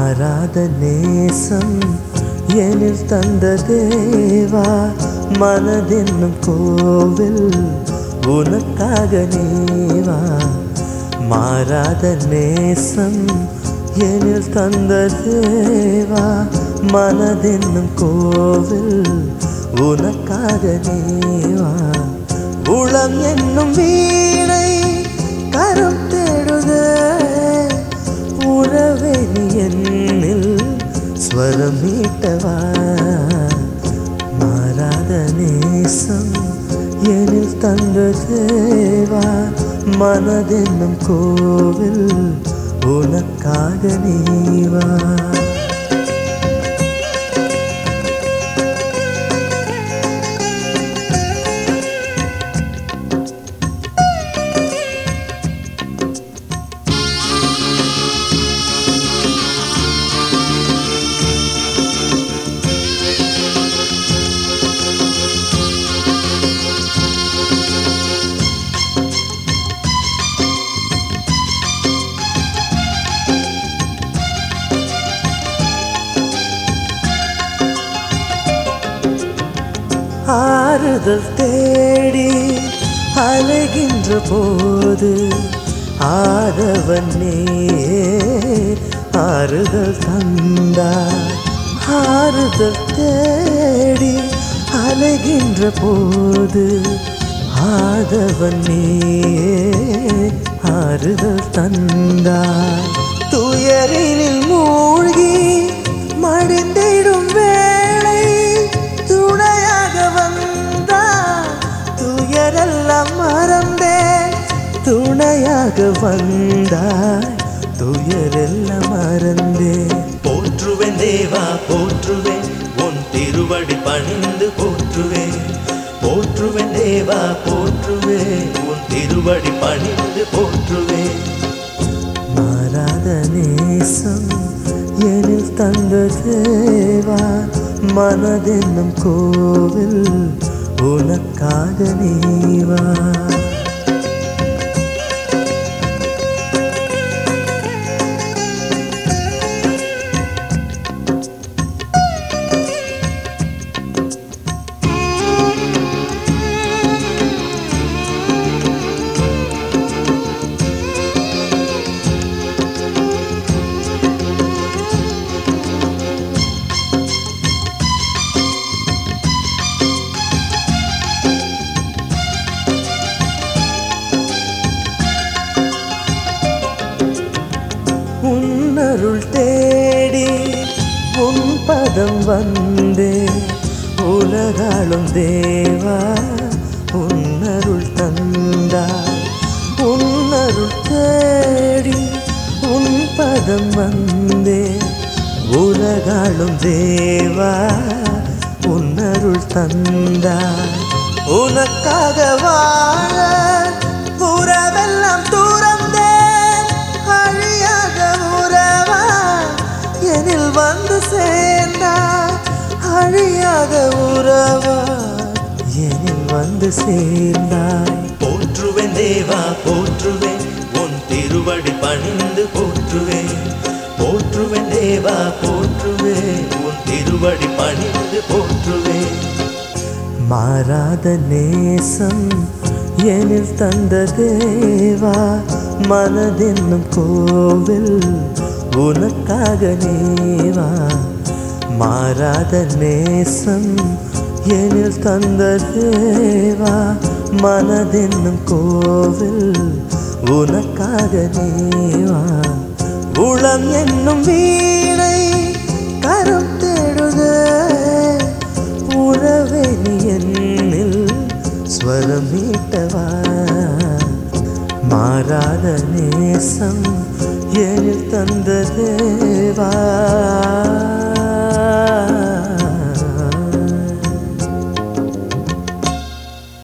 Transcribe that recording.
மாறாத நேசம் எனில் தந்த தேவா மனதென்னும் கோவில் உனக்காக நீவா மாறாத நேசம் எனில் தந்த தேவா மனதென்னும் கோவில் உனக்காக நீவா உளம் என்னும் வீணை கரம் தேடுதே உறவே நீ என்னில் ஸ்வரம் மீட்டவா மாறாத நேசம் எனில் தந்த தேவா மனதென்னும் கோவில் உனக்காக நீவா ஆறுதல் தேடி அலைகின்ற போது ஆதவன் நீயே ஆறுதல் தந்தார் ஆறுதல் தேடி அலைகின்ற போது ஆதவன் நீயே ஆறுதல் தந்தார் துயரினில் மூழ்கி மடிந்திடும் வேளை துணையாக வந்தார் துயரெல்லாம் மறந்தேன் துணையாக வந்தாய் துயரெல்லாம் மறந்தேன் போற்றுவேன் தேவா போற்றுவேன் உன் திருவடி பணிந்து போற்றுவேன் போற்றுவேன் தேவா போற்றுவேன் உன் திருவடி பணிந்து போற்றுவேன் மாறாத நேசம் எனில் தந்த தேவா மனதென்னும் கோவில் உனக்காக நீவா உன்னருள் தேடி உன் பதம் வந்தே உலகாளும் தேவா உன்னருள் தந்தாய் உன்னருள் தேடி உன் பதம் வந்தே உலகாளும் தேவா உன்னருள் தந்தாய் உனக்காக வாழ உறவெல்லாம் தூரந்தேன் அழியாத உறவா எனில் வந்து சேர்ந்தாய் அழியாத உறவா எனில் வந்து சேர்ந்தாய் போற்றுவேன் தேவா போற்றுவேன் உன் திருவடி பணிந்து போற்றுவேன் போற்றுவேன் தேவா போற்றுவேன் உன் திருவடி பணிந்து போற்றுவேன் மாறாத நேசம் எனில் தந்த தேவா மனதென்னும் கோவில் உனக்காக நீவா மாறாத நேசம் எனில் தந்த தேவா மனதென்னும் கோவில் உனக்காக நீவா உளம் என்னும் வீணை கரம் தேடுதே உறவே நீ என்னில் ஸ்வரம் மீட்டவா மாறாத நேசம் எனில் தந்த தேவா